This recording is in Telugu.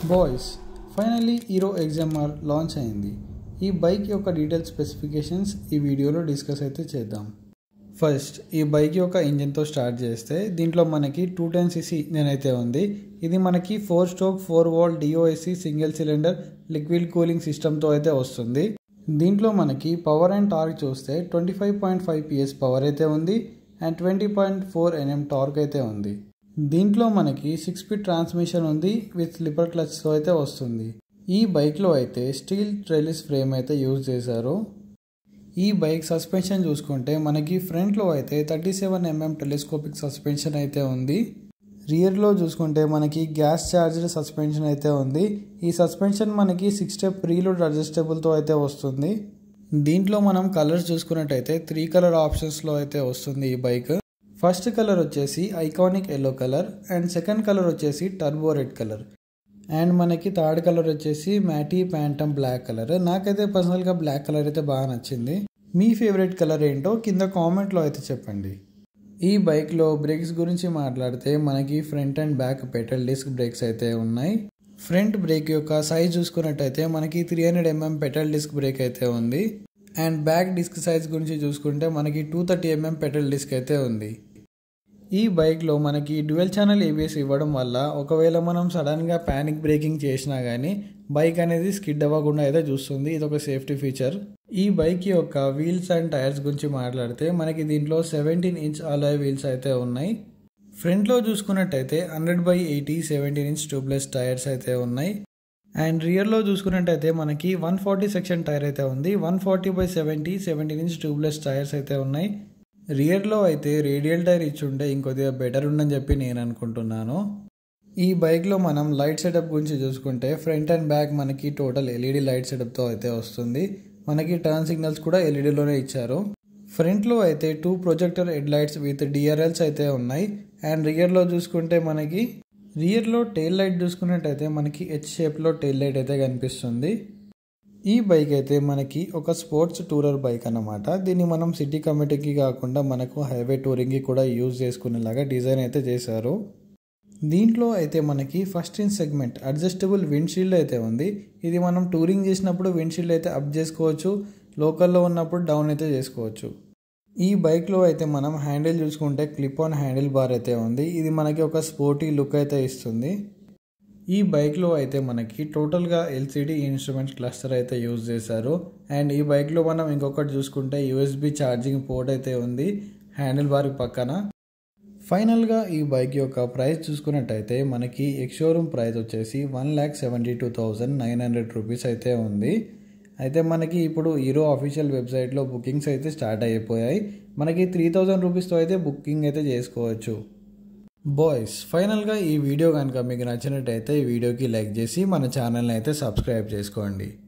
boys finally Hero XMR launch అయింది ఈ బైక్ యొక్క డీటెయిల్ స్పెసిఫికేషన్స్ ఈ వీడియోలో డిస్కస్ అయితే చేద్దాం ఫస్ట్ ఈ బైక్ యొక్క ఇంజిన్తో స్టార్ట్ చేస్తే దీంట్లో మనకి టూ టెన్ సీసీ ఇంజన్ అయితే ఉంది ఇది మనకి four stroke four valve DOHC single cylinder liquid cooling సిస్టమ్తో అయితే వస్తుంది దీంట్లో మనకి పవర్ అండ్ టార్క్ చూస్తే twenty five point five PS power అయితే ఉంది and twenty point four NM torque అయితే ఉంది దీంట్లో మనకి సిక్స్ స్పీడ్ ట్రాన్స్మిషన్ ఉంది విత్ స్లిప్పర్ క్లచ్తో అయితే వస్తుంది ఈ బైక్లో అయితే స్టీల్ ట్రెలిస్ ఫ్రేమ్ అయితే యూజ్ చేశారు ఈ బైక్ సస్పెన్షన్ చూసుకుంటే మనకి ఫ్రంట్లో అయితే thirty seven mm telescopic suspension అయితే ఉంది రియర్లో చూసుకుంటే మనకి గ్యాస్ ఛార్జ్డ్ సస్పెన్షన్ అయితే ఉంది ఈ సస్పెన్షన్ మనకి సిక్స్ స్టెప్ ప్రీలోడ్ అడ్జస్టబుల్తో అయితే వస్తుంది దీంట్లో మనం కలర్స్ చూసుకున్నట్టయితే త్రీ కలర్ ఆప్షన్స్లో అయితే వస్తుంది ఈ బైక్ ఫస్ట్ కలర్ వచ్చేసి iconic yellow colour and second colour వచ్చేసి టర్బో రెడ్ కలర్ అండ్ మనకి థర్డ్ కలర్ వచ్చేసి మ్యాటీ ప్యాంటమ్ బ్లాక్ కలర్ నాకైతే పర్సనల్గా బ్లాక్ కలర్ అయితే బాగా నచ్చింది మీ ఫేవరెట్ కలర్ ఏంటో కింద కామెంట్లో అయితే చెప్పండి ఈ బైక్లో బ్రేక్స్ గురించి మాట్లాడితే మనకి front and back petal disc brakes అయితే ఉన్నాయి ఫ్రంట్ బ్రేక్ యొక్క సైజ్ చూసుకున్నట్టయితే మనకి three hundred mm petal disc brake అయితే ఉంది అండ్ బ్యాక్ డిస్క్ సైజ్ గురించి చూసుకుంటే మనకి two thirty mm petal disc అయితే ఉంది ఈ బైక్లో మనకి డ్యువెల్ ఛానల్ ఏబిఎస్ ఇవ్వడం వల్ల ఒకవేళ మనం సడన్గా ప్యానిక్ బ్రేకింగ్ చేసినా కానీ బైక్ అనేది స్కిడ్ అవ్వకుండా అయితే చూస్తుంది ఇది ఒక సేఫ్టీ ఫీచర్ ఈ బైక్ యొక్క వీల్స్ అండ్ టైర్స్ గురించి మాట్లాడితే మనకి దీంట్లో సెవెంటీన్ ఇంచ్ అలాయ్ వీల్స్ అయితే ఉన్నాయి ఫ్రంట్లో చూసుకున్నట్టయితే hundred by eighty seventeen inch tubeless tyres అయితే ఉన్నాయి అండ్ రియర్లో చూసుకున్నట్టయితే మనకి వన్ ఫార్టీ సెక్షన్ టైర్ అయితే ఉంది one forty by seventy seventeen inch tubeless tyres అయితే ఉన్నాయి రియర్లో అయితే రేడియల్ టైర్ ఇచ్చుంటే ఇంకొద్దిగా బెటర్ ఉందని చెప్పి నేను అనుకుంటున్నాను ఈ బైక్లో మనం లైట్ సెటప్ గురించి చూసుకుంటే ఫ్రంట్ అండ్ బ్యాక్ మనకి టోటల్ ఎల్ఈడి లైట్ సెటప్తో అయితే వస్తుంది మనకి టర్న్ సిగ్నల్స్ కూడా ఎల్ఈడిలోనే ఇచ్చారు ఫ్రంట్లో అయితే two projector head lights with DRLs అయితే ఉన్నాయి అండ్ రియర్లో చూసుకుంటే మనకి రియర్లో టెయిల్ లైట్ చూసుకున్నట్టయితే మనకి హెచ్ షేప్లో టెయిల్ లైట్ అయితే కనిపిస్తుంది ఈ బైక్ అయితే మనకి ఒక స్పోర్ట్స్ టూరర్ బైక్ అన్నమాట దీన్ని మనం సిటీ కమిటీకి కాకుండా మనకు హైవే టూరింగ్కి కూడా యూజ్ చేసుకునేలాగా డిజైన్ అయితే చేశారు దీంట్లో అయితే మనకి first in segment adjustable windshield అయితే ఉంది ఇది మనం టూరింగ్ చేసినప్పుడు విండ్షీల్డ్ అయితే అప్ చేసుకోవచ్చు లోకల్లో ఉన్నప్పుడు డౌన్ అయితే చేసుకోవచ్చు ఈ బైక్లో అయితే మనం హ్యాండిల్ చూసుకుంటే క్లిప్ ఆన్ హ్యాండిల్ బార్ అయితే ఉంది ఇది మనకి ఒక స్పోర్టీ లుక్ అయితే ఇస్తుంది ఈ బైక్లో అయితే మనకి టోటల్గా ఎల్సిడి ఇన్స్ట్రుమెంట్ క్లస్టర్ అయితే యూజ్ చేశారు అండ్ ఈ బైక్లో మనం ఇంకొకటి చూసుకుంటే యూఎస్బి ఛార్జింగ్ పోర్ట్ అయితే ఉంది హ్యాండిల్ బార్ పక్కన ఫైనల్గా ఈ బైక్ యొక్క ప్రైస్ చూసుకున్నట్టయితే మనకి ఎక్స్షోరూమ్ ప్రైస్ వచ్చేసి one lakh seventy two thousand nine hundred rupees అయితే ఉంది అయితే మనకి ఇప్పుడు హీరో అఫీషియల్ వెబ్సైట్లో బుకింగ్స్ అయితే స్టార్ట్ అయిపోయాయి మనకి త్రీ థౌజండ్ రూపీస్తో అయితే బుకింగ్ అయితే చేసుకోవచ్చు బాయ్స్ ఫైనల్గా ఈ వీడియో కనుక మీకు నచ్చినట్టయితే ఈ వీడియోకి లైక్ చేసి మన ఛానల్ని అయితే సబ్స్క్రైబ్ చేసుకోండి